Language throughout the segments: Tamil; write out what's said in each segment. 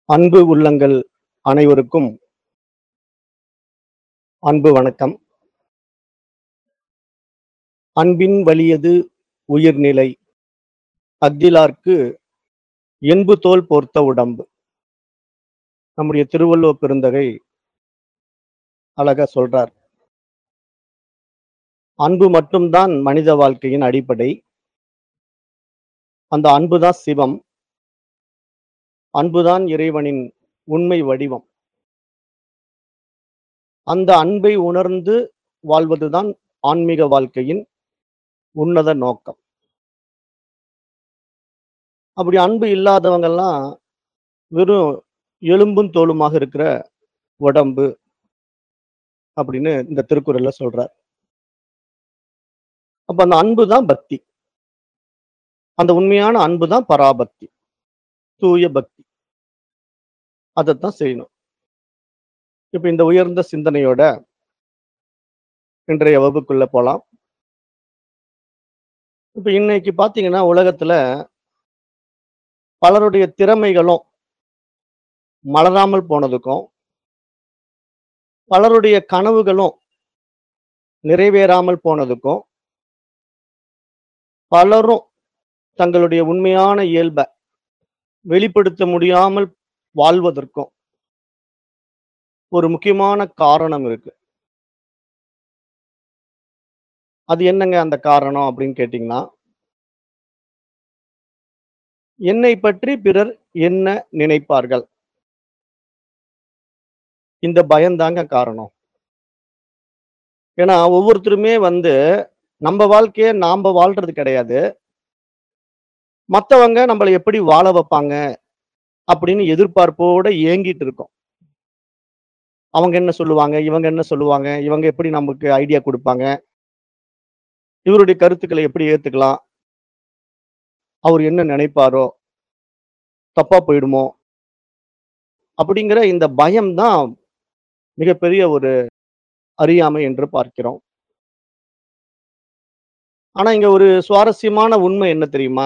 அன்பு உள்ளங்கள் அனைவருக்கும் அன்பு வணக்கம் அன்பின் வலியது உயிர்நிலை அஃதிலார்க்கு என்பு தோல் போர்த்த உடம்பு நம்முடைய திருவள்ளுவர் பெருந்தகை அழகா சொல்றார் அன்பு மட்டும்தான் மனித வாழ்க்கையின் அடிப்படை அந்த அன்புதான் சிவம் அன்புதான் இறைவனின் உண்மை வடிவம் அந்த அன்பை உணர்ந்து வாழ்வதுதான் ஆன்மீக வாழ்க்கையின் உன்னத நோக்கம் அப்படி அன்பு இல்லாதவங்கெல்லாம் வெறும் எலும்பும் தோலுமாக இருக்கிற உடம்பு அப்படின்னு இந்த திருக்குறள்ல சொல்றார் அப்ப அந்த அன்பு தான் பக்தி அந்த உண்மையான அன்பு தான் பராபக்தி தூய பக்தி அதைத்தான் செய்யணும் இப்ப இந்த உயர்ந்த சிந்தனையோட இன்றைய வகுப்புக்குள்ள போலாம் இப்ப இன்னைக்கு பாத்தீங்கன்னா உலகத்துல பலருடைய திறமைகளும் மலராமல் போனதுக்கும் பலருடைய கனவுகளும் நிறைவேறாமல் போனதுக்கும் பலரும் தங்களுடைய உண்மையான இயல்பை வெளிப்படுத்த முடியாமல் வாழ்வதற்கும் ஒரு முக்கியமான காரணம் இருக்கு அது என்னங்க அந்த காரணம் அப்படின்னு கேட்டீங்கன்னா என்னை பற்றி பிறர் என்ன நினைப்பார்கள் இந்த பயம்தாங்க காரணம் ஏன்னா ஒவ்வொருத்தருமே வந்து நம்ம வாழ்க்கைய நாம வாழ்றது கிடையாது மத்தவங்க நம்மளை எப்படி வாழ வைப்பாங்க அப்படின்னு எதிர்பார்ப்போட ஏங்கிட்டு இருக்கோம் அவங்க என்ன சொல்லுவாங்க இவங்க என்ன சொல்லுவாங்க இவங்க எப்படி நமக்கு ஐடியா கொடுப்பாங்க இவருடைய கருத்துக்களை எப்படி ஏத்துக்கலாம் அவர் என்ன நினைப்பாரோ தப்பா போயிடுமோ அப்படிங்கிற இந்த பயம்தான் மிகப்பெரிய ஒரு அறியாமை என்று பார்க்கிறோம் ஆனா இங்க ஒரு சுவாரஸ்யமான உண்மை என்ன தெரியுமா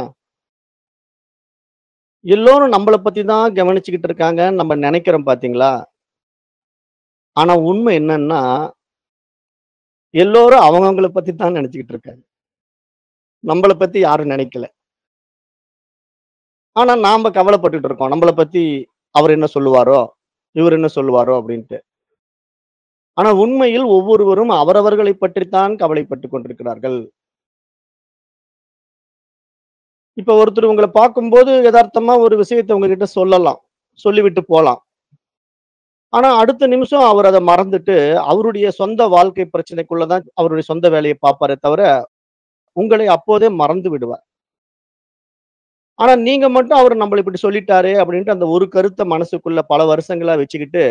எல்லோரும் நம்மளை பத்தி தான் கவனிச்சுக்கிட்டு இருக்காங்க நம்ம நினைக்கிறோம் பாத்தீங்களா ஆனா உண்மை என்னன்னா எல்லோரும் அவங்கவுங்கள பத்தி தான் நினைச்சுக்கிட்டு இருக்காங்க நம்மளை பத்தி யாரும் நினைக்கல ஆனா நாம கவலைப்பட்டுட்டு இருக்கோம் நம்மளை பத்தி அவர் என்ன சொல்லுவாரோ இவர் என்ன சொல்லுவாரோ அப்படின்ட்டு ஆனா உண்மையில் ஒவ்வொருவரும் அவரவர்களை பற்றித்தான் கவலைப்பட்டு கொண்டிருக்கிறார்கள் இப்ப ஒருத்தர் உங்களை பார்க்கும்போது யதார்த்தமா ஒரு விஷயத்தை உங்ககிட்ட சொல்லலாம் சொல்லிவிட்டு போலாம் ஆனா அடுத்த நிமிஷம் அவர் அதை மறந்துட்டு அவருடைய சொந்த வாழ்க்கை பிரச்சனைக்குள்ளதான் அவருடைய சொந்த வேலையை பார்ப்பாரே தவிர உங்களை அப்போதே மறந்து விடுவார் ஆனா நீங்க மட்டும் அவர் நம்மளை இப்படி சொல்லிட்டாரே அப்படின்ட்டு அந்த ஒரு கருத்தை மனசுக்குள்ள பல வருஷங்களா வச்சுக்கிட்டு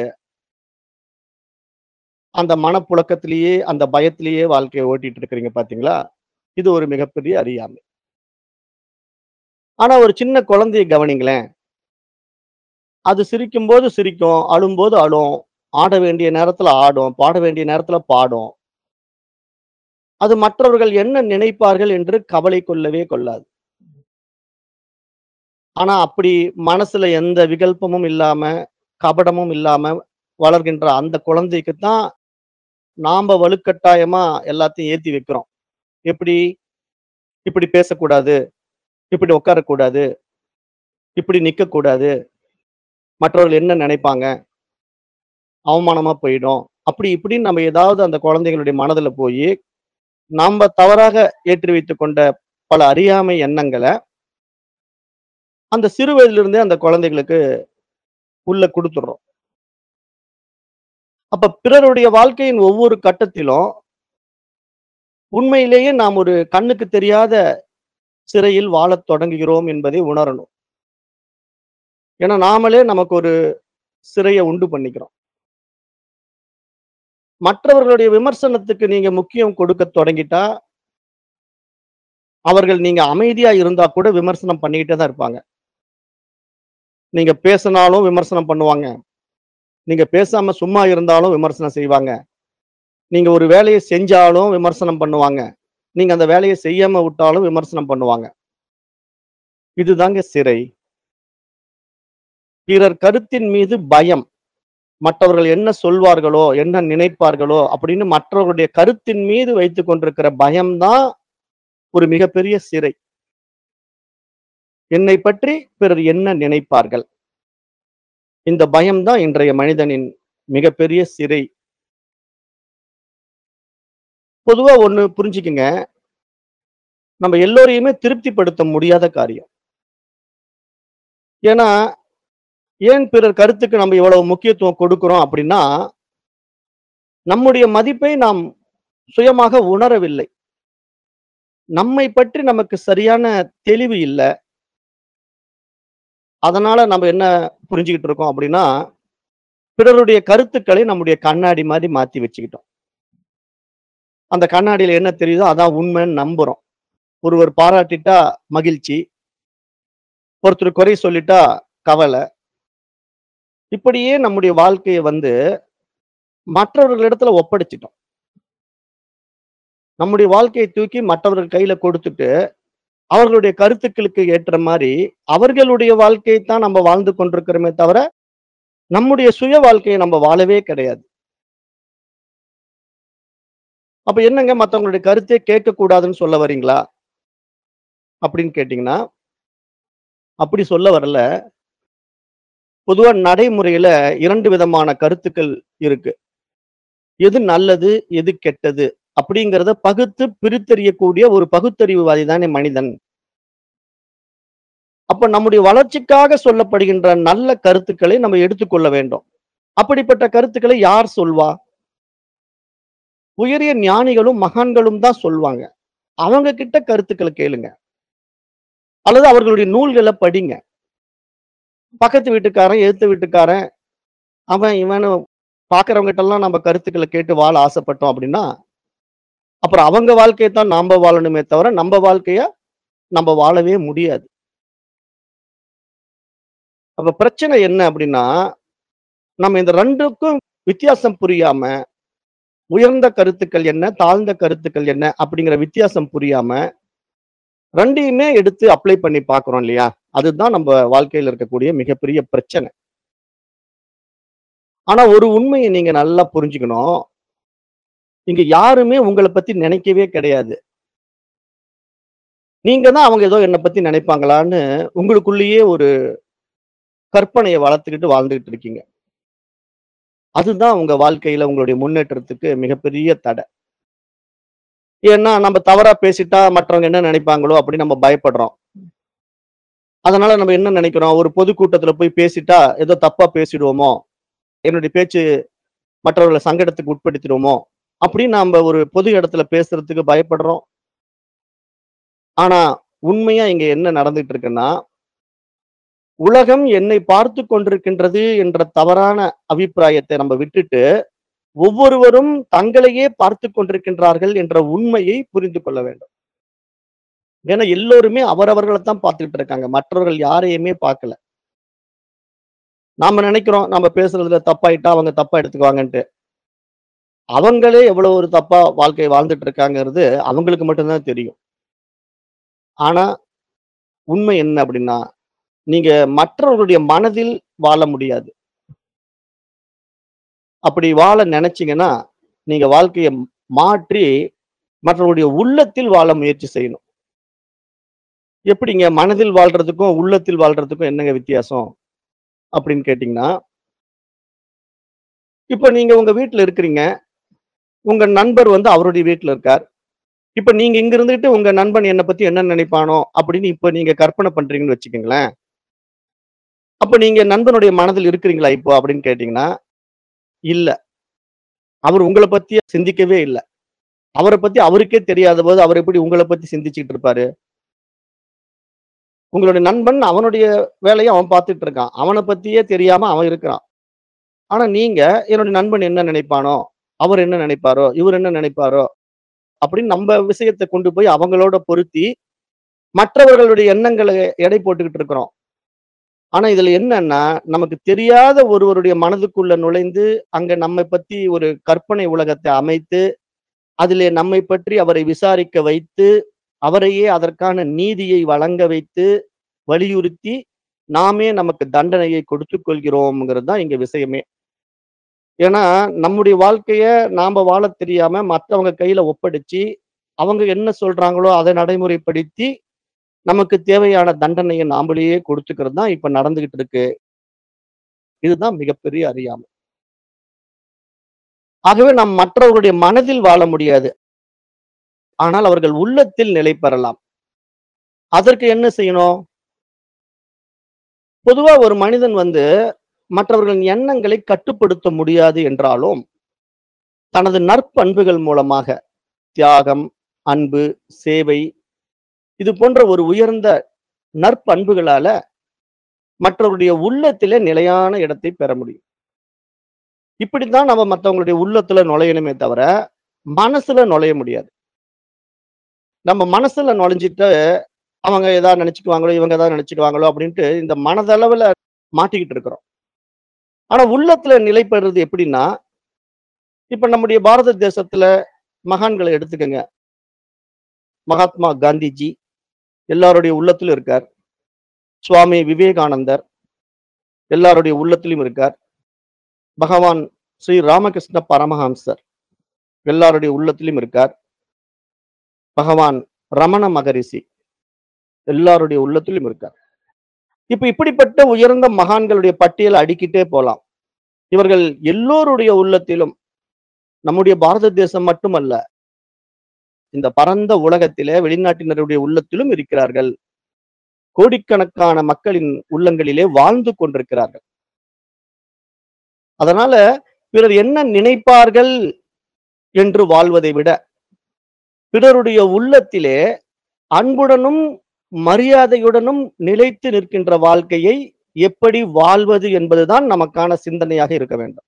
அந்த மனப்புழக்கத்திலேயே அந்த பயத்திலேயே வாழ்க்கையை ஓட்டிட்டு இருக்கிறீங்க பாத்தீங்களா இது ஒரு மிகப்பெரிய அறியாமை ஆனா ஒரு சின்ன குழந்தையை கவனிங்களேன் அது சிரிக்கும் போது சிரிக்கும் அழும்போது அழும் ஆட வேண்டிய நேரத்துல ஆடும் பாட வேண்டிய நேரத்துல பாடும் அது மற்றவர்கள் என்ன நினைப்பார்கள் என்று கவலை கொள்ளவே கொள்ளாது ஆனா அப்படி மனசுல எந்த விகல்பமும் இல்லாம கபடமும் இல்லாம வளர்கின்ற அந்த குழந்தைக்கு தான் நாம வலுக்கட்டாயமா எல்லாத்தையும் ஏத்தி வைக்கிறோம் எப்படி இப்படி பேசக்கூடாது இப்படி உட்காரக்கூடாது இப்படி நிக்க கூடாது மற்றவர்கள் என்ன நினைப்பாங்க அவமானமா போயிடும் அப்படி இப்படின்னு நம்ம ஏதாவது அந்த குழந்தைகளுடைய மனதுல போய் நாம தவறாக ஏற்றி வைத்துக் கொண்ட பல அறியாமை எண்ணங்களை அந்த சிறு வயதிலிருந்தே அந்த குழந்தைகளுக்கு உள்ள கொடுத்துடுறோம் அப்ப பிறருடைய வாழ்க்கையின் ஒவ்வொரு கட்டத்திலும் உண்மையிலேயே நாம் ஒரு கண்ணுக்கு தெரியாத சிறையில் வாழத் தொடங்குகிறோம் என்பதை உணரணும் ஏன்னா நாமளே நமக்கு ஒரு சிறையை உண்டு பண்ணிக்கிறோம் மற்றவர்களுடைய விமர்சனத்துக்கு நீங்க முக்கியம் கொடுக்க தொடங்கிட்டா அவர்கள் நீங்க அமைதியா இருந்தா கூட விமர்சனம் பண்ணிக்கிட்டே தான் இருப்பாங்க நீங்க பேசினாலும் விமர்சனம் பண்ணுவாங்க நீங்க பேசாம சும்மா இருந்தாலும் விமர்சனம் செய்வாங்க நீங்க ஒரு வேலையை செஞ்சாலும் விமர்சனம் பண்ணுவாங்க நீங்க அந்த வேலையை செய்யாம விட்டாலும் விமர்சனம் பண்ணுவாங்க இதுதாங்க சிறை பிறர் கருத்தின் மீது பயம். மற்றவர்கள் என்ன சொல்வார்களோ, என்ன நினைப்பார்களோ அப்படின்னு மற்றவர்களுடைய கருத்தின் மீது வைத்துக் கொண்டிருக்கிற பயம் தான் ஒரு மிகப்பெரிய சிறை. என்னைப் பற்றி பிறர் என்ன நினைப்பார்கள்? இந்த பயம் தான் இன்றைய மனிதனின் மிகப்பெரிய சிறை. பொதுவா ஒண்ணு புரிஞ்சுக்குங்க. நம்ம எல்லோரையுமே திருப்திப்படுத்த முடியாத காரியம். ஏன்னா, ஏன் பிறர் கருத்துக்கு நம்ம இவ்வளவு முக்கியத்துவம் கொடுக்கிறோம் அப்படின்னா, நம்முடைய மதிப்பை நாம் சுயமாக உணரவில்லை. நம்மை பற்றி நமக்கு சரியான தெளிவு இல்ல. அதனால நம்ம என்ன புரிஞ்சுகிட்டு இருக்கோம் அப்படின்னா, பிறருடைய கருத்துக்களை நம்முடைய கண்ணாடி மாரி மாத்தி வச்சுக்கிட்டோம். அந்த கண்ணாடியில என்ன தெரியுதோ அதான் உண்மைன்னு நம்புறோம். ஒருவர் பாராட்டிட்டா மகிழ்ச்சி. ஒருத்தர் குறை சொல்லிட்டா கவல. இப்படியே நம்முடைய வாழ்க்கைய வந்து மற்றவர்களிடத்துல ஒப்படைச்சுட்டோம். நம்முடைய வாழ்க்கையை தூக்கி மற்றவர்கள் கையில கொடுத்துட்டு, அவர்களுடைய கருத்துக்களுக்கு ஏற்ற மாரி, அவர்களுடைய வாழ்க்கையை தான் நம்ம வாழ்ந்து கொண்டிருக்கிறோமே தவிர, நம்முடைய சுய வாழ்க்கைய நம்ம வாழவே கிடையாது. அப்ப என்னங்க மத்தவங்களுடைய கருத்தே கேட்கக்கூடாதுன்னு சொல்ல வரீங்களா? அப்படின்னு கேட்டீங்கன்னா, அப்படி சொல்ல வரல. பொதுவா நடைமுறையில 2 விதமான கருத்துக்கள் இருக்கு. எது நல்லது, எது கெட்டது அப்படிங்கிறத பகுத்து பிரித்தறியக்கூடிய ஒரு பகுத்தறிவுவாதி தானே மனிதன். அப்ப நம்முடைய வளர்ச்சிக்காக சொல்லப்படுகின்ற நல்ல கருத்துக்களை நம்ம எடுத்துக்கொள்ள வேண்டும். அப்படிப்பட்ட கருத்துக்களை யார் சொல்வா? உயரிய ஞானிகளும், மகான்களும் தான் சொல்வாங்க. அவங்க கிட்ட கருத்துக்கள கேளுங்க. அல்லது அவர்களுடைய நூல்கள படிங்க. பக்கத்து வீட்டுக்காரன், எதிர்த்த வீட்டுக்காரன், அவன் இவன்னு பார்க்கிறவங்ககிட்டலாம் நம்ம கருத்துக்கள கேட்டு வாழ ஆசைப்பட்டோம் அப்படின்னா, அப்புறம் அவங்க வாழ்க்கைய தான் நாம வாழணுமே தவிர, நம்ப வாழ்க்கைய நம்ப வாழவே முடியாது. அப்ப பிரச்சனை என்ன அப்படின்னா, நம்ம இந்த 2க்கும் வித்தியாசம் புரியாம, உயர்ந்த கருத்துக்கள் என்ன, தாழ்ந்த கருத்துக்கள் என்ன அப்படிங்கிற வித்தியாசம் புரியாம, 2யுமே எடுத்து அப்ளை பண்ணி பார்க்கிறோம் இல்லையா? அதுதான் நம்ம வாழ்க்கையில இருக்கக்கூடிய மிகப்பெரிய பிரச்சனை. ஆனா ஒரு உண்மைய நீங்க நல்லா புரிஞ்சுக்கணும். இங்க யாருமே உங்கள பத்தி நினைக்கவே கிடையாது. நீங்க தான் அவங்க ஏதோ என்ன பத்தி நினைப்பாங்களான்னு உங்களுக்குள்ளேயே ஒரு கற்பனைய வளர்த்துக்கிட்டு வாழ்ந்துகிட்டு இருக்கீங்க. அதுதான் உங்க வாழ்க்கையில உங்களுடைய முன்னேற்றத்துக்கு மிகப்பெரிய தடை. ஏன்னா நம்ம தவறா பேசிட்டா மற்றவங்க என்ன நினைப்பாங்களோ அப்படின்னு நம்ம பயப்படுறோம். அதனால நம்ம என்ன நினைக்கிறோம், ஒரு பொதுக்கூட்டத்துல போய் பேசிட்டா ஏதோ தப்பா பேசிடுவோமோ, என்னுடைய பேச்சு மற்றவர்கள சங்கடத்துக்கு உட்படுத்திடுவோமோ, அப்படின்னு நாம ஒரு பொது இடத்துல பேசுறதுக்கு பயப்படுறோம். ஆனா உண்மையா இங்க என்ன நடந்துட்டு இருக்குன்னா, உலகம் என்னை பார்த்துக் கொண்டிருக்கின்றது என்ற தவறான அபிப்பிராயத்தை நம்ம விட்டுட்டு, ஒவ்வொருவரும் தங்களையே பார்த்துக் கொண்டிருக்கின்றார்கள் என்ற உண்மையை புரிந்து கொள்ள வேண்டும். ஏன்னா எல்லோருமே அவரவர்கள தான் பார்த்துக்கிட்டு இருக்காங்க. மற்றவர்கள் யாரையுமே பார்க்கல. நாம நினைக்கிறோம், நம்ம பேசுறதுல தப்பாயிட்டா அவங்க தப்பா எடுத்துக்குவாங்கன்ட்டு. அவங்களே எவ்வளவு ஒரு தப்பா வாழ்க்கை வாழ்ந்துட்டு இருக்காங்கிறது அவங்களுக்கு மட்டும் தான் தெரியும். ஆனா, உண்மை என்ன அப்படின்னா, நீங்க மற்றவர்களுடைய மனதில் வாழ முடியாது. அப்படி வாழ நினைச்சீங்கன்னா, நீங்க வாழ்க்கைய மாற்றி மற்றவர்களுடைய உள்ளத்தில் வாழ முயற்சி செய்யணும். எப்படிங்க மனதில் வாழ்றதுக்கும், உள்ளத்தில் வாழ்றதுக்கும் என்னங்க வித்தியாசம்? அப்படின்னு கேட்டீங்கன்னா இப்ப நீங்க உங்க வீட்ல இருக்கிறீங்க. உங்க நண்பர் வந்து அவருடைய வீட்ல இருக்கார். இப்ப நீங்க இங்க இருந்துகிட்டு உங்க நண்பன் என்ன பத்தி என்ன நினைப்பானோ அப்படின்னு இப்ப நீங்க கற்பனை பண்றீங்கன்னு வச்சுக்கங்களேன். அப்ப நீங்க நண்பனுடைய மனதில் இருக்கிறீங்களா இப்போ அப்படின்னு கேட்டீங்கன்னா, இல்ல. அவர் உங்கள பத்தியே சிந்திக்கவே இல்ல. அவர பத்தி அவருக்கே தெரியாதபோது அவர் எப்படி உங்கள பத்தி சிந்திச்சுட்டு இருப்பாரு? உங்களுடைய நண்பன் அவனுடைய வேலைய அவன் பார்த்துட்டு இருக்கான். அவன பத்தியே தெரியாம அவன் இருக்கிறான். ஆனா நீங்க என்னுடைய நண்பன் என்ன நினைப்பானோ? அவர் என்ன நினைப்பாரோ? இவர் என்ன நினைப்பாரோ? அப்படின்னு நம்ம விஷயத்த கொண்டு போய் அவங்களோட பொருத்தி, மற்றவர்களுடைய எண்ணங்கள எடை போட்டுக்கிட்டு இருக்கிறோம். ஆனா இதுல என்னன்னா, நமக்கு தெரியாத ஒருவருடைய மனதுக்குள்ள நுழைந்து, அங்க நம்மை பத்தி ஒரு கற்பனை உலகத்தை அமைத்து, அதிலே நம்மை பற்றி அவரை விசாரிக்க வைத்து, அவரையே அதற்கான நீதியை வழங்க வைத்து, வலியுறுத்தி, நாமே நமக்கு தண்டனையை கொடுத்துக் கொள்கிறோம்ங்கிறது தான் இங்க விஷயமே. ஏன்னா, நம்முடைய வாழ்க்கைய நாம வாழத் தெரியாம மத்தவங்க கையில ஒப்படைச்சு, அவங்க என்ன சொல்றாங்களோ அத நடைமுறைப்படுத்தி, நமக்கு தேவையான தண்டனைய நாமளே கொடுத்துக்கிறது தான் இப்ப நடந்துகிட்டு இருக்கு. இதுதான் மிகப்பெரிய அறியாமை. ஆகவே நாம் மற்றவர்களுடைய மனதில் வாழ முடியாது. ஆனால் அவர்கள் உள்ளத்தில் நிலை பெறலாம். அதற்கு என்ன செய்யணும்? பொதுவா ஒரு மனிதன் வந்து மற்றவர்களின் எண்ணங்களை கட்டுப்படுத்த முடியாது என்றாலும், தனது நற்பண்புகள் மூலமாக தியாகம், அன்பு, சேவை இது போன்ற ஒரு உயர்ந்த நற்பண்புகளால மற்றவருடைய உள்ளத்திலே நிலையான இடத்தை பெற முடியும். இப்படித்தான் நம்ம மத்தவங்களுடைய உள்ளத்துல நுழையணுமே தவிர, மனசுல நுழைய முடியாது. நம்ம மனசுல நுழைஞ்சிட்டு, அவங்க ஏதாவது நினைச்சுக்குவாங்களோ, இவங்க ஏதாவது நினைச்சுக்குவாங்களோ அப்படின்ட்டு இந்த மனதளவுல மாட்டிக்கிட்டு இருக்கிறோம். ஆனா உள்ளத்துல நிலை பெறுறது எப்படின்னா, இப்ப நம்முடைய பாரத தேசத்துல மகான்கள எடுத்துக்கங்க. மகாத்மா காந்திஜி எல்லாருடைய உள்ளத்திலும் இருக்கார். சுவாமி விவேகானந்தர் எல்லாருடைய உள்ளத்திலும் இருக்கார். பகவான் ஸ்ரீ ராமகிருஷ்ண பரமஹம்சர் எல்லாருடைய உள்ளத்திலும் இருக்கார். பகவான் ரமண மகரிஷி எல்லாருடைய உள்ளத்திலும் இருக்கார். இப்ப இப்படிப்பட்ட உயர்ந்த மகான்களுடைய பட்டியல அடுக்கிட்டே போலாம். இவர்கள் எல்லோருடைய உள்ளத்திலும் நம்முடைய பாரத தேசம் மட்டுமல்ல. இந்த பரந்த உலகத்திலே வெளிநாட்டினருடைய உள்ளத்திலும் இருக்கிறார்கள். கோடிக்கணக்கான மக்களின் உள்ளங்களிலே வாழ்ந்து கொண்டிருக்கிறார்கள். அதனால பிறர் என்ன நினைப்பார்கள் என்று வாழ்வதை விட, பிறருடைய உள்ளத்திலே அன்புடனும், மரியாதையுடனும் நிலைத்து நிற்கின்ற வாழ்க்கையை எப்படி வாழ்வது என்பதுதான் நமக்கான சிந்தனையாக இருக்க வேண்டும்.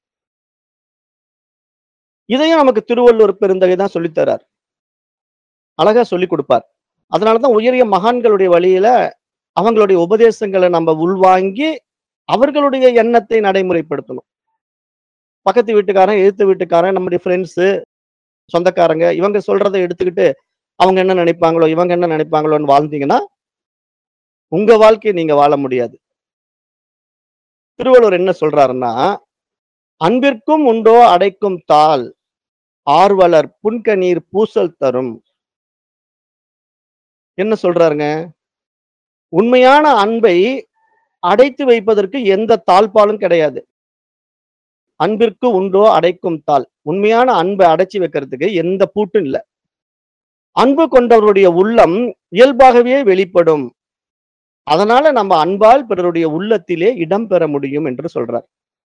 இதையும் நமக்கு திருவள்ளுவர் பெருந்தகை தான் சொல்லித் தரார். அழகா சொல்லிக் கொடுப்பார். அதனால தான் உயரிய மகான்களுடைய வழியில அவங்களுடைய உபதேசங்கள நம்ம உள்வாங்கி, அவர்களுடைய எண்ணத்தை நடைமுறைப்படுத்தணும். பக்கத்து வீட்டுக்காரன், எதிர்த்த வீட்டுக்காரன், நம்முடைய ஃபிரெண்ட்ஸு, சொந்தக்காரங்க இவங்க சொல்றத எடுத்துக்கிட்டு, அவங்க என்ன நினைப்பாங்களோ, இவங்க என்ன நினைப்பாங்களோன்னு வாழ்ந்தீங்கன்னா, உங்க வாழ்க்கைய நீங்க வாழ முடியாது. திருவள்ளுவர் என்ன சொல்றாருன்னா, "அன்பிற்கும் உண்டோ அடைக்கும் தாழ், ஆர்வலர் புன்கணீர் பூசல் தரும்." என்ன சொல்றாருங்க? உண்மையான அன்பை அடைத்து வைப்பதற்கு எந்த தாழ்ப்பாளும் கிடையாது. அன்பிற்கு உண்டோ அடைக்கும் தாழ். உண்மையான அன்ப அடைச்சு வைக்கிறதுக்கு எந்த பூட்டும் இல்ல. அன்பு கொண்டவருடைய உள்ளம் இயல்பாகவே வெளிப்படும். அதனால நம்ம அன்பால் பிறருடைய உள்ளத்திலே இடம் பெற முடியும் என்று சொல்றார்.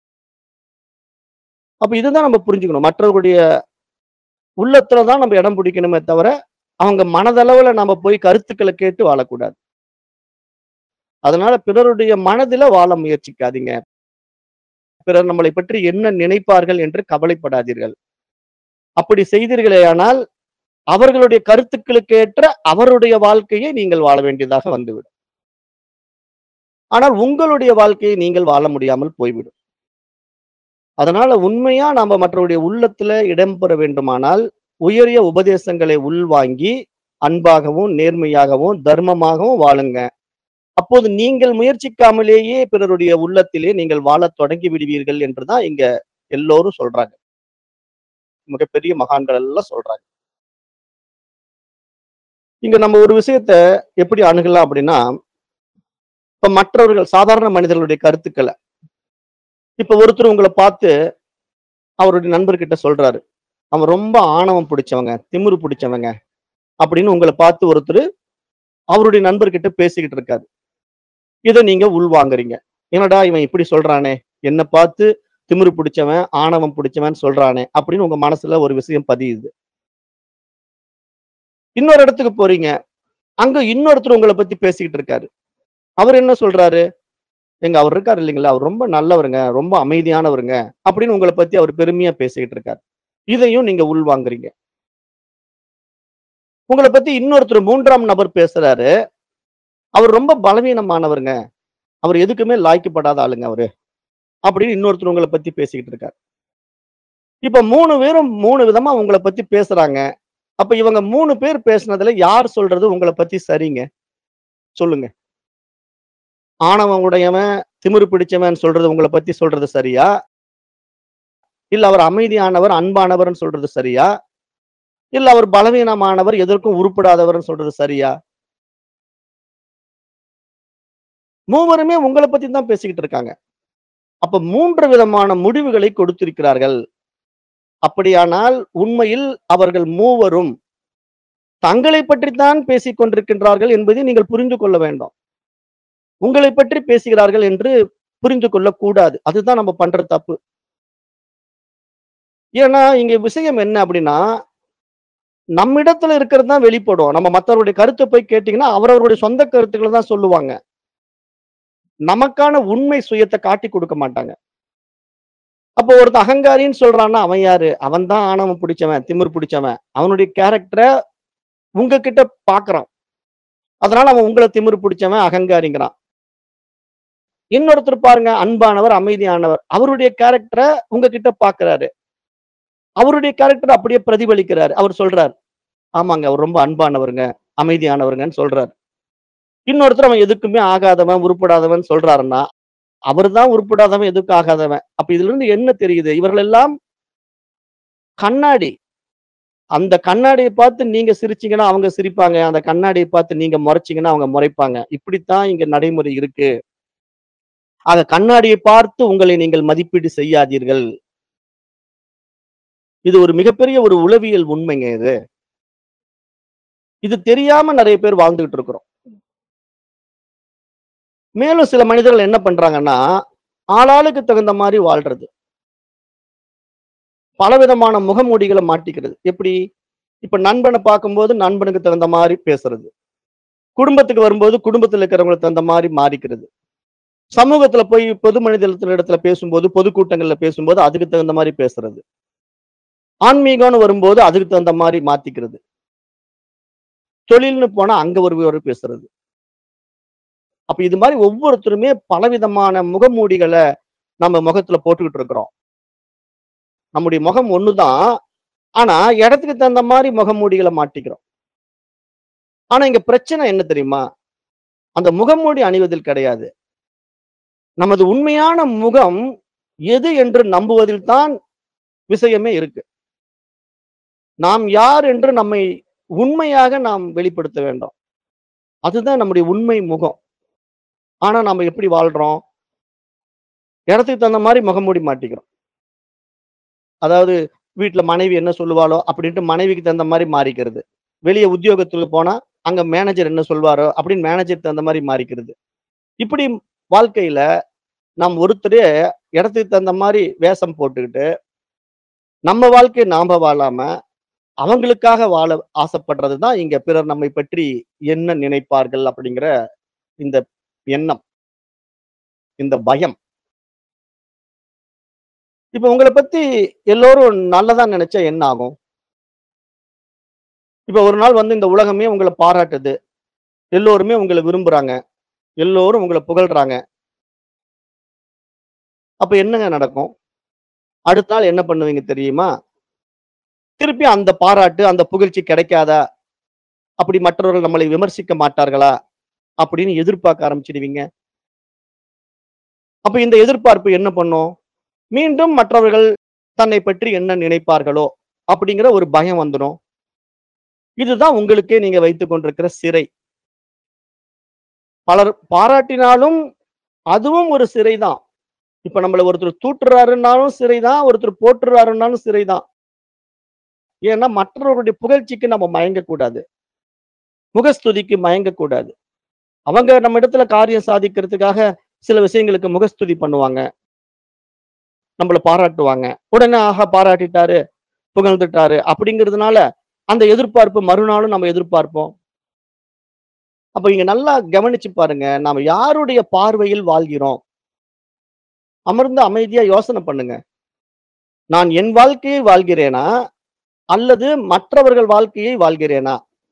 அப்ப இதுதான் நம்ம புரிஞ்சுக்கணும். மற்றவர்களுடைய உள்ளத்துல தான் நம்ம இடம் பிடிக்கணுமே தவிர, அவங்க மனதளவுல நாம போய் கருத்துக்கள கேட்டு வாழக்கூடாது. அதனால பிறருடைய மனதில வாழ முயற்சிக்காதீங்க. பிறர் நம்மளை பற்றி என்ன நினைப்பார்கள் என்று கவலைப்படாதீர்கள். அப்படி செய்தீர்களேயானால், அவர்களுடைய கருத்துக்களுக்கு ஏற்ற அவருடைய வாழ்க்கையை நீங்கள் வாழ வேண்டியதாக வந்துவிடும். ஆனால் உங்களுடைய வாழ்க்கையை நீங்கள் வாழ முடியாமல் போய்விடும். அதனால உண்மையா நாம மற்றவருடைய உள்ளத்துல இடம் பெற வேண்டுமானால், உயரிய உபதேசங்களை உள்வாங்கி, அன்பாகவும், நேர்மையாகவும், தர்மமாகவும் வாழுங்க. அப்போது நீங்கள் முயற்சிக்காமலேயே பிறருடைய உள்ளத்திலே நீங்கள் வாழத் தொடங்கி விடுவீர்கள் என்று தான் இங்க எல்லோரும் சொல்றாங்க. மிகப்பெரிய மகான்கள் எல்லாம் சொல்றாங்க. இங்க நம்ம ஒரு விஷயத்த எப்படி அணுகலாம் அப்படின்னா, இப்ப மற்றவர்கள் சாதாரண மனிதர்களுடைய கருத்துக்கள இப்ப ஒருத்தர் உங்கள பார்த்து, அவருடைய நண்பர்கிட்ட சொல்றாரு. அவன் ரொம்ப ஆணவம் பிடிச்சவங்க, திமிரு பிடிச்சவங்க அப்படின்னு உங்கள பார்த்து ஒருத்தரு அவருடைய நண்பர்கிட்ட பேசிக்கிட்டு இருக்காரு. இத நீங்க உள்வாங்குறீங்க. என்னடா இவன் இப்படி சொல்றானே! என்ன பார்த்து திமிரு பிடிச்சவன், ஆணவம் பிடிச்சவன்னு சொல்றானே! அப்படின்னு உங்க மனசுல ஒரு விஷயம் பதியுது. இன்னொரு இடத்துக்கு போறீங்க. அங்க இன்னொருத்தர் உங்கள பத்தி பேசிக்கிட்டு இருக்காரு. அவரு என்ன சொல்றாரு? "ஏங்க அவர் இருக்காரு இல்லைங்களா, அவர் ரொம்ப நல்லவருங்க, ரொம்ப அமைதியானவருங்க" அப்படின்னு உங்கள பத்தி அவர் பெருமையா பேசிக்கிட்டு இருக்காரு. இதையும் நீங்க உள்வாங்குறீங்க. உங்கள பத்தி இன்னொருத்தர் 3ஆம் நபர் பேசுறாரு. அவர் ரொம்ப பலவீனமானவருங்க. அவர் எதுக்குமே லாய்க்கப்படாத ஆளுங்க அவரு. அப்படின்னு இன்னொருத்தர் உங்கள பத்தி பேசிக்கிட்டு இருக்காரு. இப்ப 3 பேரும் 3 விதமா உங்கள பத்தி பேசுறாங்க. அப்ப இவங்க 3 பேர் பேசுனதுல யார் சொல்றது உங்கள பத்தி சரிங்க? சொல்லுங்க. ஆணவம் உடையவன் திமிரு பிடிச்சவன் சொல்றது உங்களை பத்தி சொல்றது சரியா இல்ல அவர் அமைதியானவர் அன்பானவர்னு சொல்றது சரியா இல்ல அவர் பலவீனமானவர் எதற்கும் உருப்படாதவர்னு சொல்றது சரியா மூவருமே உங்களை பத்தி தான் பேசிக்கிட்டு இருக்காங்க அப்ப மூன்று விதமான முடிவுகளை கொடுத்திருக்கிறார்கள் அப்படியானால் உண்மையில் அவர்கள் மூவரும் தங்களை பற்றித்தான் பேசிக் கொண்டிருக்கின்றார்கள் என்பதை நீங்கள் புரிந்து கொள்ள வேண்டும் உங்களை பற்றி பேசுகிறார்கள் என்று புரிந்து கொள்ளக்கூடாது அதுதான் நம்ம பண்ற தப்பு ஏன்னா இங்க விஷயம் என்ன அப்படின்னா நம்மிடத்துல இருக்கிறது தான் வெளிப்படும் நம்ம மற்றவருடைய கருத்தை போய் கேட்டீங்கன்னா அவரவருடைய சொந்த கருத்துக்களை தான் சொல்லுவாங்க நமக்கான உண்மை சுயத்தை காட்டி கொடுக்க மாட்டாங்க அப்போ ஒருத்தன் அகங்காரின்னு சொல்றான்னா அவன் யாரு அவன் தான் ஆணவம் பிடிச்சவன் திமிர் பிடிச்சவன் அவனுடைய கேரக்டரை உங்ககிட்ட பாக்குறான் அதனால அவன் உங்களை திமிரு பிடிச்சவன் அகங்காரிங்கிறான் இன்னொருத்தர் பாருங்க அன்பானவர் அமைதியானவர் அவருடைய கேரக்டரை உங்ககிட்ட பாக்குறாரு அவருடைய கேரக்டர் அப்படியே பிரதிபலிக்கிறாரு அவர் சொல்றார் ஆமாங்க அவர் ரொம்ப அன்பானவருங்க அமைதியானவருங்கன்னு சொல்றாரு இன்னொருத்தர் அவன் எதுக்குமே ஆகாதவன் உருப்படாதவன் சொல்றாருன்னா அவர் தான் உருப்படாதவன் எதுக்கு ஆகாதவன் அப்ப இதுல இருந்து என்ன தெரியுது இவர்கள் எல்லாம் கண்ணாடி அந்த கண்ணாடியை பார்த்து நீங்க சிரிச்சீங்கன்னா அவங்க சிரிப்பாங்க அந்த கண்ணாடியை பார்த்து நீங்க முறைச்சீங்கன்னா அவங்க முறைப்பாங்க இப்படித்தான் இங்க நடைமுறை இருக்கு ஆக கண்ணாடியை பார்த்து உங்களை நீங்கள் மதிப்பீடு செய்யாதீர்கள் இது ஒரு மிகப்பெரிய ஒரு உளவியல் உண்மைங்க இது இது தெரியாம நிறைய பேர் வாழ்ந்துகிட்டு இருக்கிறோம் மேலும் சில மனிதர்கள் என்ன பண்றாங்கன்னா ஆளாளுக்கு தகுந்த மாதிரி வாழ்றது பலவிதமான முகமூடிகளை மாட்டிக்கிறது எப்படி இப்ப நண்பனை பார்க்கும்போது நண்பனுக்கு தகுந்த மாதிரி பேசுறது குடும்பத்துக்கு வரும்போது குடும்பத்துல இருக்கிறவங்களுக்கு தகுந்த மாதிரி மாறிக்கிறது சமூகத்துல போய் பொது மனிதத்துல இடத்துல பேசும்போது பொதுக்கூட்டங்கள்ல பேசும்போது அதுக்கு தகுந்த மாதிரி பேசுறது ஆன்மீகம்னு வரும்போது அதுக்கு தகுந்த மாதிரி மாத்திக்கிறது தொழில்னு போனா அங்க ஒரு ஒரு பேசுறது அப்ப இது மாதிரி ஒவ்வொருத்தருமே பலவிதமான முகமூடிகளை நம்ம முகத்துல போட்டுக்கிட்டு இருக்கிறோம் நம்முடைய முகம் ஒண்ணுதான் ஆனா இடத்துக்கு தகுந்த மாதிரி முகமூடிகளை மாட்டிக்கிறோம் ஆனா இங்க பிரச்சனை என்ன தெரியுமா அந்த முகமூடி அணிவதில் கிடையாது நமது உண்மையான முகம் எது என்று நம்புவதில் தான் விஷயமே இருக்கு நாம் யார் என்று நம்மை உண்மையாக நாம் வெளிப்படுத்த வேண்டும் அதுதான் நம்முடைய உண்மை முகம் ஆனா நம்ம எப்படி வாழ்றோம் இடத்துக்கு தகுந்த மாதிரி முகமூடி மாட்டிக்கிறோம் அதாவது வீட்டுல மனைவி என்ன சொல்லுவாளோ அப்படின்ட்டு மனைவிக்கு தகுந்த மாதிரி மாறிக்கிறது வெளியே உத்தியோகத்துல போனா அங்க மேனேஜர் என்ன சொல்வாரோ அப்படின்னு மேனேஜர் தகுந்த மாதிரி மாறிக்கிறது இப்படி வாழ்க்கையில நாம் ஒருத்தரே இடத்துக்கு தகுந்த மாதிரி வேஷம் போட்டுக்கிட்டு நம்ம வாழ்க்கையை நாம வாழாம அவங்களுக்காக வாழ ஆசைப்படுறது தான் இங்க பிறர் நம்மை பற்றி என்ன நினைப்பார்கள் அப்படிங்கிற இந்த எண்ணம் இந்த பயம் இப்ப உங்களை பத்தி எல்லோரும் நல்லதா நினைச்சா என்ன ஆகும் இப்ப ஒரு நாள் வந்து இந்த உலகமே உங்களை பாராட்டுது எல்லோருமே உங்களை விரும்புறாங்க எல்லோரும் உங்களை புகழ்றாங்க அப்ப என்னங்க நடக்கும் அடுத்த நாள் என்ன பண்ணுவீங்க தெரியுமா திருப்பி அந்த பாராட்டு அந்த புகழ்ச்சி கிடைக்காதா அப்படி மற்றவர்கள் நம்மளை விமர்சிக்க மாட்டார்களா அப்படின்னு எதிர்பார்க்க ஆரம்பிச்சிடுவீங்க அப்ப இந்த எதிர்பார்ப்பு என்ன பண்ணும் மீண்டும் மற்றவர்கள் தன்னை பற்றி என்ன நினைப்பார்களோ அப்படிங்கிற ஒரு பயம் வந்துடும் இதுதான் உங்களுக்கே நீங்க வைத்துக் கொண்டிருக்கிற சிறை பலர் பாராட்டினாலும் அதுவும் ஒரு சிறைதான் இப்ப நம்மள ஒருத்தர் தூட்டுறாருன்னாலும் சிறைதான் ஒருத்தர் போட்டுறாருன்னாலும் சிறைதான் ஏன்னா மற்றவர்களுடைய புகழ்ச்சிக்கு நம்ம மயங்கக்கூடாது முகஸ்துதிக்கு மயங்கக்கூடாது அவங்க நம்ம இடத்துல காரியம் சாதிக்கிறதுக்காக சில விஷயங்களுக்கு முகஸ்துதி பண்ணுவாங்க நம்மள பாராட்டுவாங்க உடனே ஆஹா பாராட்டிட்டாரு புகழ்ந்துட்டாரு அப்படிங்கிறதுனால அந்த எதிர்பார்ப்பு மறுநாளும் நம்ம எதிர்பார்ப்போம் அப்ப இங்க நல்லா கவனிச்சு பாருங்க நாம யாருடைய பார்வையில் வாழ்கிறோம் அமர்ந்து அமைதியா யோசனை பண்ணுங்க நான் என் வாழ்க்கையை வாழ்கிறேனா அல்லது மற்றவர்கள் வாழ்க்கையை வாழ்கிறேனா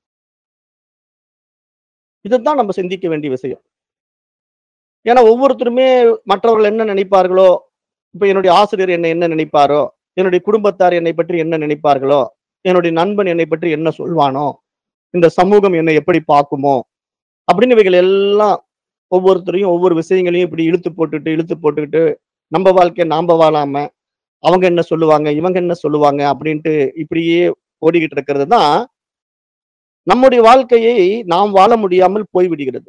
இதுதான் நம்ம சிந்திக்க வேண்டிய விஷயம் ஏன்னா ஒவ்வொருத்தருமே மற்றவர்கள் என்ன நினைப்பார்களோ இப்ப என்னுடைய ஆசிரியர் என்னை என்ன நினைப்பாரோ என்னுடைய குடும்பத்தார் என்னை பற்றி என்ன நினைப்பார்களோ என்னுடைய நண்பன் என்னை பற்றி என்ன சொல்வானோ இந்த சமூகம் என்னை எப்படி பார்க்குமோ அப்படின்னு இவைகள் எல்லாம் ஒவ்வொருத்தரையும் ஒவ்வொரு விஷயங்களையும் இப்படி இழுத்து போட்டுட்டு, இழுத்து போட்டுக்கிட்டு, நம்ம வாழ்க்கைய நாம வாழாம, அவங்க என்ன சொல்லுவாங்க, இவங்க என்ன சொல்லுவாங்க அப்படின்ட்டு இப்படியே ஓடிக்கிட்டு இருக்கிறது தான், நம்முடைய வாழ்க்கையை நாம் வாழ முடியாமல் போய்விடுகிறது.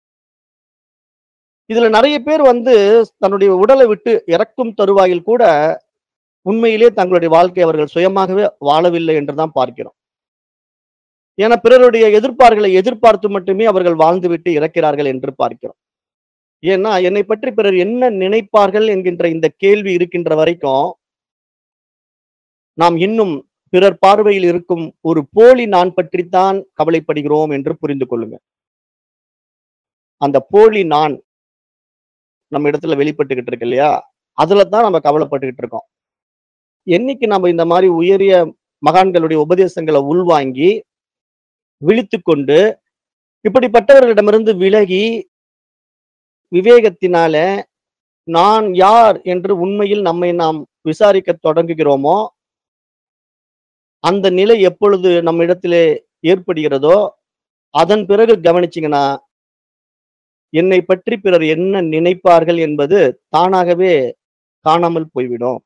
இதுல நெறைய பேர் வந்து தன்னுடைய உடலை விட்டு இறக்கும் தருவாயில் கூட, உண்மையிலே தங்களுடைய வாழ்க்கையை அவர்கள் சுயமாகவே வாழவில்லை என்று தான் பார்க்கிறோம். ஏன்னா பிறருடைய எதிர்பார்களை எதிர்பார்த்து மட்டுமே அவர்கள் வாழ்ந்துவிட்டு இறக்கிறார்கள் என்று பார்க்கிறோம். ஏன்னா, என்னை பற்றி பிறர் என்ன நினைப்பார்கள் என்கின்ற இந்த கேள்வி இருக்கின்ற வரைக்கும் நாம் இன்னும் பிறர் பார்வையில் இருக்கும் ஒரு போலி நான் பற்றித்தான் கவலைப்படுகிறோம் என்று புரிந்து கொள்ளுங்க. அந்த போலி நான் நம்ம இடத்துல வெளிப்பட்டுக்கிட்டு இருக்கு இல்லையா? அதுல தான் நம்ம கவலைப்பட்டுக்கிட்டு இருக்கோம். என்னைக்கு நம்ம இந்த மாரி உயரிய மகான்களுடைய உபதேசங்கள உள்வாங்கி, விழித்துக்கொண்டு, இப்படிப்பட்டவர்களிடமிருந்து விலகி, விவேகத்தினால, நான் யார் என்று உண்மையில் நம்மை நாம் விசாரிக்கத் தொடங்குகிறோமோ அந்த நிலை எப்பொழுது நம்மிடத்திலே ஏற்படுகிறதோ, அதன் பிறகு கவனிச்சீங்கன்னா என்னை பற்றி பிறர் என்ன நினைப்பார்கள் என்பது தானாகவே காணாமல் போய்விடும்.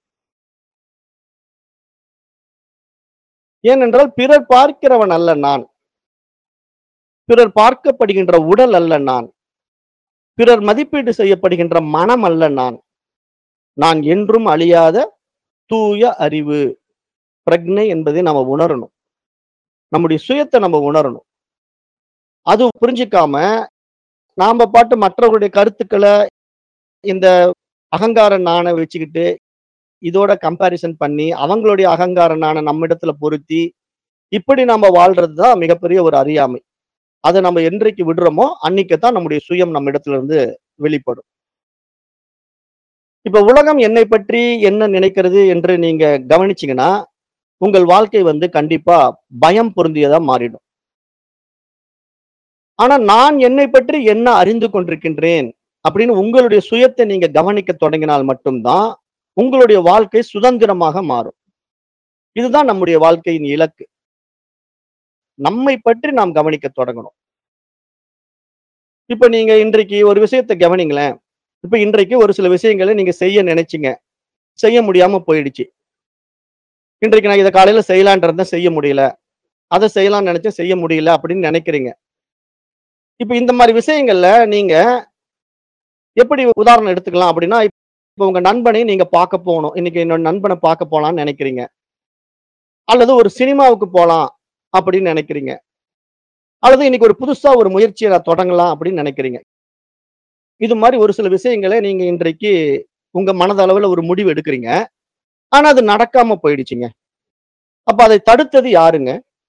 ஏனென்றால் பிறர் பார்க்கிறவன் அல்ல நான். பிறர் பார்க்கப்படுகின்ற உடல் அல்ல நான். பிறர் மதிப்பீடு செய்யப்படுகின்ற மனம் அல்ல நான். நான் என்றும் அழியாத தூய அறிவு. பிரக்ஞை என்பதை நாம உணரணும். நம்முடைய சுயத்த நம்ம உணரணும். அது புரிஞ்சுக்காம, நாம பாட்டு மற்றவர்களுடைய கருத்துக்கள இந்த அகங்கார நாண வச்சுக்கிட்டு, இதோட கம்பேரிசன் பண்ணி, அவங்களுடைய அகங்கார நாண நம்மிடத்துல பொருத்தி, இப்படி நாம வாழ்றது தான் மிகப்பெரிய ஒரு அறியாமை. அத நம்ம என்றைக்கு விடுறோமோ, அன்னைக்கு தான் நம்முடைய சுயம் நம்மிடத்துல இருந்து வெளிப்படும். இப்ப உலகம் என்னை பற்றி என்ன நினைக்கிறது என்று நீங்க கவனிச்சீங்கன்னா, உங்கள் வாழ்க்கை வந்து கண்டிப்பா பயம் பொருந்தியதா மாறிடும். ஆனா நான் என்னை பற்றி என்ன அறிந்து கொண்டிருக்கின்றேன் அப்படின்னு உங்களுடைய சுயத்தை நீங்க கவனிக்க தொடங்கினால் மட்டும் தான், உங்களுடைய வாழ்க்கை சுதந்திரமாக மாறும். இதுதான் நம்முடைய வாழ்க்கையின் இலக்கு. நம்மை பற்றி நாம் கவனிக்க தொடங்கணும். இப்ப நீங்க இன்றைக்கு ஒரு விஷயத்த கவனிங்களேன். இப்ப இன்றைக்கு ஒரு சில விஷயங்கள நீங்க செய்ய நினைச்சீங்க. செய்ய முடியாம போயிடுச்சு. இன்றைக்கு நான் இத காலையில செய்யலான்ட்டு இருந்தேன், செய்ய முடியல. அத செய்யலாம்னு நெனச்சேன், செய்ய முடியல அப்படின்னு நெனைக்கிறீங்க. இப்ப இந்த மாரி விஷயங்கள்ல நீங்க எப்படி உதாரணம் எடுத்துக்கலாம் அப்படின்னா, இப்ப உங்க நண்பனை நீங்க பாக்க போணும். இன்னைக்கு என்னோட நண்பன பாக்க போலான்னு நெனைக்கிறீங்க. அல்லது ஒரு சினிமாவுக்கு போலாம் அப்படின்னு நெனைக்கிறீங்க. அல்லது இன்னைக்கு ஒரு புதுசா ஒரு முயற்சிய நான் தொடங்கலாம் அப்படின்னு நெனைக்கிறீங்க. இது மாரி ஒரு சில விஷயங்கள நீங்க இன்றைக்கு உங்க மனதளவுல ஒரு முடிவு எடுக்கிறீங்க. ஆனா அது நடக்காம போயிடுச்சுங்க. அப்ப அதை தடுத்தது யாருங்க?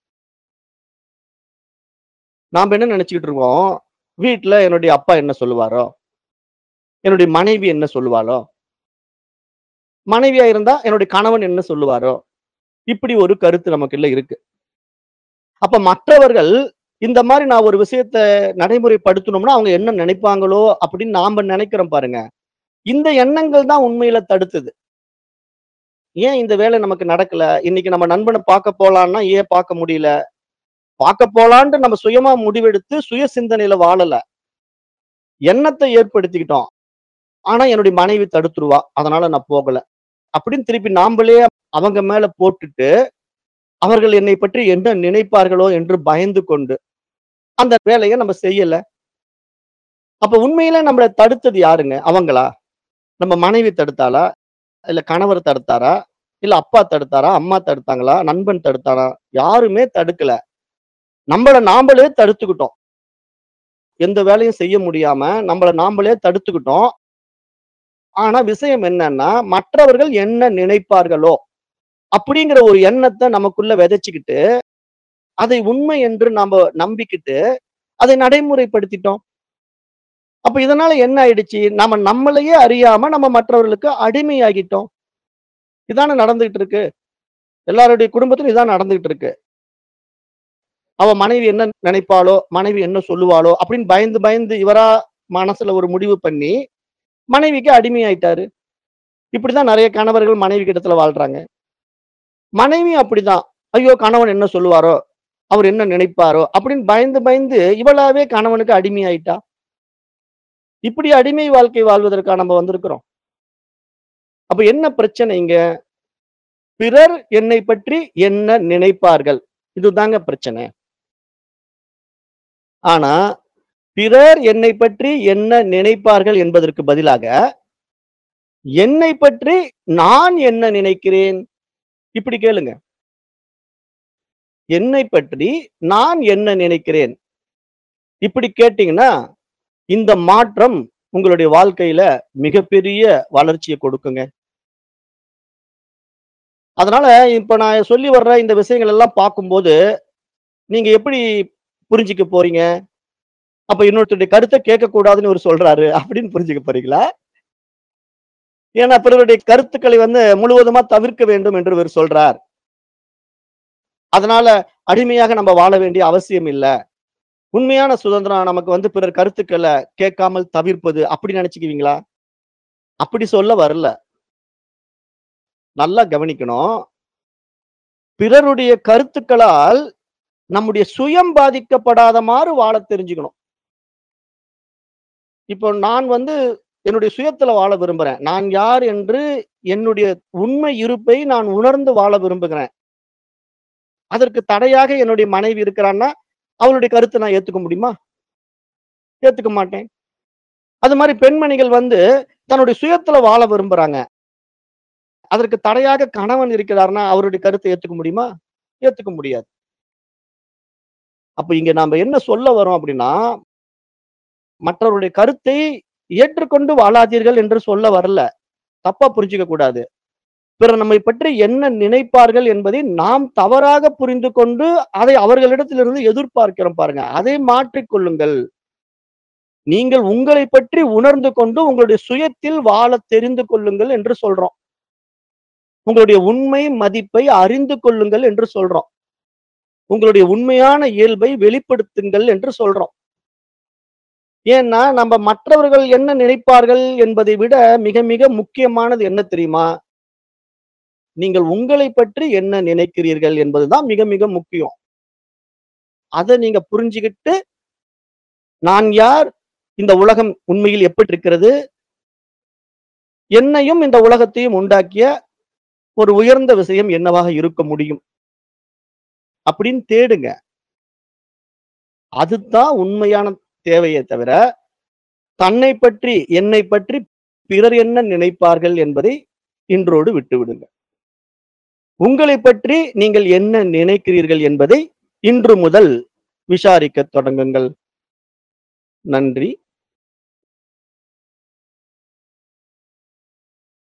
நாம என்ன நெனச்சுக்கிட்டு இருக்கோம், வீட்ல என்னுடைய அப்பா என்ன சொல்லுவாரோ? என்னுடைய மனைவி என்ன சொல்லுவாளோ? மனைவியா இருந்தா என்னுடைய கணவன் என்ன சொல்லுவாரோ? இப்படி ஒரு கருத்து நமக்குள்ள இருக்கு. அப்ப மற்றவர்கள் இந்த மாரி நான் ஒரு விஷயத்த நடைமுறைப்படுத்தணும்னா, அவங்க என்ன நினைப்பாங்களோ அப்படின்னு நாம நெனைக்கிறோம் பாருங்க. இந்த எண்ணங்கள் தான் உண்மையில தடுத்தது. ஏன் இந்த வேலை நமக்கு நடக்கல? இன்னைக்கு நம்ம நண்பன பாக்க போலான்னா, ஏன் பாக்க முடியல? பாக்க போலான்ட்டு நம்ம சுயமா முடிவெடுத்து சுய சிந்தனையில வாழல. எண்ணத்தை ஏற்படுத்திக்கிட்டோம். ஆனா என்னுடைய மனைவி தடுத்துருவா. அதனால நான் போகல. அப்படின்னு திருப்பி நாம்பளே அவங்க மேல போட்டுட்டு, அவர்கள் என்னை பற்றி என்ன நினைப்பார்களோ என்று பயந்து கொண்டு, அந்த வேலைய நம்ம செய்யல. அப்ப உண்மையில நம்மள தடுத்தது யாருங்க? அவங்களா? நம்ம மனைவி தடுத்தாளா? இல்ல கணவர் தடுத்தாரா? இல்ல அப்பா தடுத்தாரா? அம்மா தடுத்தாங்களா? நண்பன் தடுத்தானா? யாருமே தடுக்கல. நம்மள நாம்பளே தடுத்துக்கிட்டோம். எந்த வேலையும் செய்ய முடியாம நம்மள நாம்பளே தடுத்துக்கிட்டோம். ஆனா விஷயம் என்னன்னா, மற்றவர்கள் என்ன நினைப்பார்களோ? அப்படிங்கிற ஒரு எண்ணத்த நமக்குள்ள விதைச்சுக்கிட்டு, அதை உண்மை என்று நாம நம்பிக்கிட்டு, அதை நடைமுறைப்படுத்திட்டோம். அப்ப இதனால என்ன ஆயிடுச்சு? நாம நம்மளையே அறியாம நம்ம மற்றவர்களுக்கு அடிமையாகிட்டோம். இதானே நடந்துகிட்டு இருக்கு. எல்லாருடைய குடும்பத்திலும் இதான் நடந்துகிட்டு இருக்கு. அவ மனைவி என்ன நினைப்பாளோ? மனைவி என்ன சொல்லுவாளோ? அப்படின்னு பயந்து பயந்து இவரா மனசுல ஒரு முடிவு பண்ணி, மனைவிக்கு அடிமையாயிட்டாரு. இப்படிதான் நெறைய கணவர்கள் மனைவி கிட்டத்துல வாழ்றாங்க. மனைவியும் அப்படிதான். ஐயோ! கணவன் என்ன சொல்லுவாரோ? அவர் என்ன நினைப்பாரோ? அப்படின்னு பயந்து பயந்து இவளாவே கணவனுக்கு அடிமையாயிட்டா. இப்படி அடிமை வாழ்க்கை வாழ்வதற்கா நம்ம வந்திருக்கிறோம் அப்ப என்ன பிரச்சனை இங்க பிறர் என்னை பற்றி என்ன நினைப்பார்கள் இதுதாங்க பிரச்சனை ஆனா பிறர் என்னை பற்றி என்ன நினைப்பார்கள் என்பதற்கு பதிலாக என்னை பற்றி நான் என்ன நினைக்கிறேன் இப்படி கேளுங்க என்னை பற்றி நான் என்ன நினைக்கிறேன் இப்படி கேட்டீங்கன்னா இந்த மாற்றம் உங்களுடைய வாழ்க்கையில மிகப்பெரிய வளர்ச்சியை கொடுக்குங்க அதனால இப்ப நான் சொல்லி வர்ற இந்த விஷயங்கள் எல்லாம் பார்க்கும்போது நீங்க எப்படி புரிஞ்சுக்க போறீங்க அப்ப இன்னொருத்தருடைய கருத்தை கேட்க கூடாதுன்னு ஒரு சொல்றாரு அப்படின்னு புரிஞ்சுக்க போறீங்களா ஏன்னா பிறருடைய கருத்துக்களை வந்து முழுவதுமா தவிர்க்க வேண்டும் என்று இவர் சொல்றார் அதனால அடிமையாக நம்ம வாழ வேண்டிய அவசியம் இல்ல உண்மையான சுதந்திரம் நமக்கு வந்து பிறர் கருத்துக்களை கேட்காமல் தவிர்ப்பது அப்படி நினைச்சுக்குவீங்களா அப்படி சொல்ல வரல நல்லா கவனிக்கணும் பிறருடைய கருத்துக்களால் நம்முடைய சுயம் பாதிக்கப்படாதமாறு வாழ தெரிஞ்சுக்கணும் இப்போ நான் வந்து என்னுடைய சுயத்துல வாழ விரும்புறேன் நான் யார் என்று என்னுடைய உண்மை இருப்பை நான் உணர்ந்து வாழ விரும்புகிறேன் அதற்கு தடையாக என்னுடைய மனைவி இருக்கிறான்னா அவளுடைய கருத்தை நான் ஏத்துக்க முடியுமா ஏத்துக்க மாட்டேன் அது மாதிரி பெண்மணிகள் வந்து தன்னுடைய சுயத்துல வாழ விரும்புறாங்க அதற்கு தடையாக கணவன் இருக்கிறார்னா அவருடைய கருத்தை ஏத்துக்க முடியுமா ஏத்துக்க முடியாது அப்ப இங்க நாம என்ன சொல்ல வரோம் அப்படின்னா மற்றவருடைய கருத்தை ஏற்றுக்கொண்டு வாழாதீர்கள் என்று சொல்ல வரல தப்பா புரிஞ்சுக்க கூடாது பிறர் நம்மை பற்றி என்ன நினைப்பார்கள் என்பதை நாம் தவறாக புரிந்து கொண்டு அதை அவர்களிடத்திலிருந்து எதிர்பார்க்கிறோம் பாருங்க அதை மாற்றிக்கொள்ளுங்கள் நீங்கள் உங்களை பற்றி உணர்ந்து கொண்டு உங்களுடைய சுயத்தில் வாழ தெரிந்து கொள்ளுங்கள் என்று சொல்றோம் உங்களுடைய உண்மை மதிப்பை அறிந்து கொள்ளுங்கள் என்று சொல்றோம் உங்களுடைய உண்மையான இயல்பை வெளிப்படுத்துங்கள் என்று சொல்றோம் ஏன்னா நம்ம மற்றவர்கள் என்ன நினைப்பார்கள் என்பதை விட மிக மிக முக்கியமானது என்ன தெரியுமா நீங்கள் உங்களை பற்றி என்ன நினைக்கிறீர்கள் என்பதுதான் மிக மிக முக்கியம் அதை நீங்க புரிஞ்சுக்கிட்டு நான் யார் இந்த உலகம் உண்மையில் எப்படி இருக்கிறது என்னையும் இந்த உலகத்தையும் உண்டாக்கிய ஒரு உயர்ந்த விஷயம் என்னவாக இருக்க முடியும் அப்படின்னு தேடுங்க அதுதான் உண்மையான தேவையே தவிர தன்னை பற்றி என்னை பற்றி பிறர் என்ன நினைப்பார்கள் என்பதை இன்றோடு விட்டுவிடுங்க உங்களை பற்றி நீங்கள் என்ன நினைக்கிறீர்கள் என்பதை இன்று முதல் விசாரிக்க தொடங்குங்கள் நன்றி